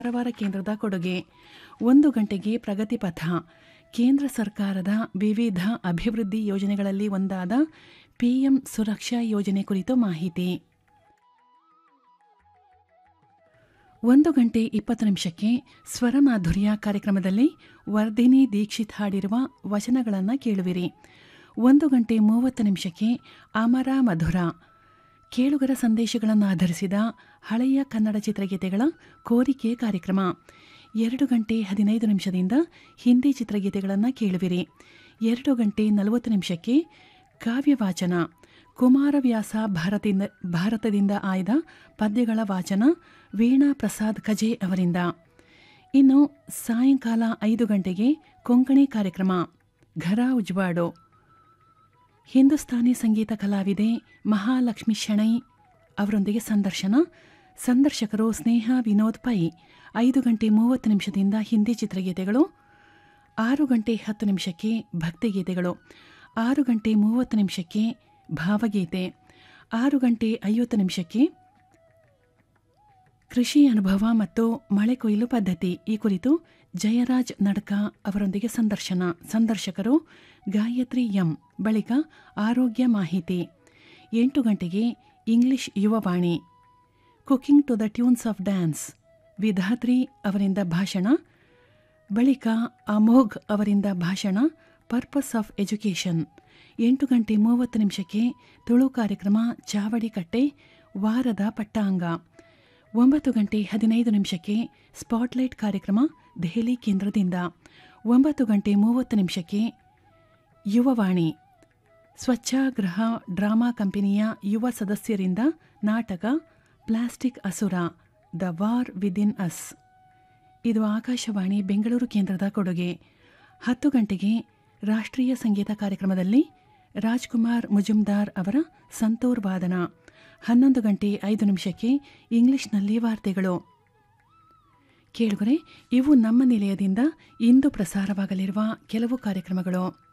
ಕಾರವಾರ ಕೇಂದ್ರದ ಕೊಡುಗೆ ಒಂದು ಗಂಟೆಗೆ ಪ್ರಗತಿ ಪಥ ಕೇಂದ್ರ ಸರ್ಕಾರದ ವಿವಿಧ ಅಭಿವೃದ್ಧಿ ಯೋಜನೆಗಳಲ್ಲಿ ಒಂದಾದ ಪಿಎಂ ಸುರಕ್ಷಾ ಯೋಜನೆ ಕುರಿತು ಮಾಹಿತಿ ಒಂದು ಗಂಟೆ ಇಪ್ಪತ್ತು ನಿಮಿಷಕ್ಕೆ ಸ್ವರಮಾಧುರ್ಯ ಕಾರ್ಯಕ್ರಮದಲ್ಲಿ ವರ್ಧಿನಿ ದೀಕ್ಷಿತ್ ಹಾಡಿರುವ ವಚನಗಳನ್ನು ಕೇಳುವಿರಿ ಒಂದು ಗಂಟೆ ಮೂವತ್ತು ನಿಮಿಷಕ್ಕೆ ಅಮರ ಮಧುರ ಕೇಳುಗರ ಸಂದೇಶಗಳನ್ನು ಆಧರಿಸಿದ ಹಳೆಯ ಕನ್ನಡ ಚಿತ್ರಗೀತೆಗಳ ಕೋರಿಕೆ ಕಾರ್ಯಕ್ರಮ ಎರಡು ಗಂಟೆ ಹದಿನೈದು ನಿಮಿಷದಿಂದ ಹಿಂದಿ ಚಿತ್ರಗೀತೆಗಳನ್ನು ಕೇಳುವಿರಿ ಎರಡು ಗಂಟೆ ನಲವತ್ತು ನಿಮಿಷಕ್ಕೆ ಕಾವ್ಯವಾಚನ ಕುಮಾರವ್ಯಾಸ ಭಾರತದಿಂದ ಭಾರತದಿಂದ ಆಯ್ದ ಪದ್ಯಗಳ ವಾಚನ ವೀಣಾ ಪ್ರಸಾದ್ ಕಜೆ ಅವರಿಂದ ಇನ್ನು ಸಾಯಂಕಾಲ ಐದು ಗಂಟೆಗೆ ಕೊಂಕಣಿ ಕಾರ್ಯಕ್ರಮ ಘರ ಉಜ್ವಾಡೋ ಹಿಂದೂಸ್ತಾನಿ ಸಂಗೀತ ಕಲಾವಿದೆ ಮಹಾಲಕ್ಷ್ಮಿ ಶೆಣೈ ಅವರೊಂದಿಗೆ ಸಂದರ್ಶನ ಸಂದರ್ಶಕರು ಸ್ನೇಹ ವಿನೋದ್ ಪೈ ಐದು ಗಂಟೆ ಮೂವತ್ತು ನಿಮಿಷದಿಂದ ಹಿಂದಿ ಚಿತ್ರಗೀತೆಗಳು ಆರು ಗಂಟೆ ಹತ್ತು ನಿಮಿಷಕ್ಕೆ ಭಕ್ತಿಗೀತೆಗಳು ಆರು ಗಂಟೆ ಮೂವತ್ತು ನಿಮಿಷಕ್ಕೆ ಭಾವಗೀತೆ ಆರು ಗಂಟೆ ಐವತ್ತು ನಿಮಿಷಕ್ಕೆ ಕೃಷಿ ಅನುಭವ ಮತ್ತು ಮಳೆ ಕೊಯ್ಲು ಪದ್ಧತಿ ಈ ಕುರಿತು ಜಯರಾಜ್ ನಡ್ಕ ಅವರೊಂದಿಗೆ ಸಂದರ್ಶನ ಸಂದರ್ಶಕರು ಗಾಯತ್ರಿ ಎಂ ಬಳಿಕ ಆರೋಗ್ಯ ಮಾಹಿತಿ ಎಂಟು ಗಂಟೆಗೆ English Yuvavani cooking to the tunes of dance Vidhatri ಅವರಿಂದ ಭಾಷಣ ಬಳಿಕ ಅಮೋಘ್ ಅವರಿಂದ ಭಾಷಣ ಪರ್ಪಸ್ ಆಫ್ ಎಜುಕೇಷನ್ ಎಂಟು ಗಂಟೆ ಮೂವತ್ತು ನಿಮಿಷಕ್ಕೆ ತುಳು ಕಾರ್ಯಕ್ರಮ ಚಾವಡಿ ಕಟ್ಟೆ ವಾರದ ಪಟ್ಟಾಂಗ ಒಂಬತ್ತು ಗಂಟೆ ಹದಿನೈದು ನಿಮಿಷಕ್ಕೆ ಸ್ಪಾಟ್ಲೈಟ್ ಕಾರ್ಯಕ್ರಮ ದೆಹಲಿ ಕೇಂದ್ರದಿಂದ ಒಂಬತ್ತು ಗಂಟೆ ಮೂವತ್ತು ನಿಮಿಷಕ್ಕೆ ಯುವವಾಣಿ ಸ್ವಚ್ಛಾಗ್ರಹ ಡ್ರಾಮಾ ಕಂಪನಿಯ ಯುವ ಸದಸ್ಯರಿಂದ ನಾಟಕ ಪ್ಲಾಸ್ಟಿಕ್ ಅಸುರ ದ ವಾರ್ ವಿದಿನ್ ಅಸ್ ಇದು ಆಕಾಶವಾಣಿ ಬೆಂಗಳೂರು ಕೇಂದ್ರದ ಕೊಡುಗೆ ಹತ್ತು ಗಂಟೆಗೆ ರಾಷ್ಟ್ರೀಯ ಸಂಗೀತ ಕಾರ್ಯಕ್ರಮದಲ್ಲಿ ರಾಜ್ಕುಮಾರ್ ಮುಜುಮ್ದಾರ್ ಅವರ ಸಂತೋರ್ ವಾದನ ಹನ್ನೊಂದು ಗಂಟೆ ಐದು ನಿಮಿಷಕ್ಕೆ ಇಂಗ್ಲಿಷ್ನಲ್ಲಿ ವಾರ್ತೆಗಳು ಕೇಳುಗರೆ ಇವು ನಮ್ಮ ನಿಲಯದಿಂದ ಇಂದು ಪ್ರಸಾರವಾಗಲಿರುವ ಕೆಲವು ಕಾರ್ಯಕ್ರಮಗಳು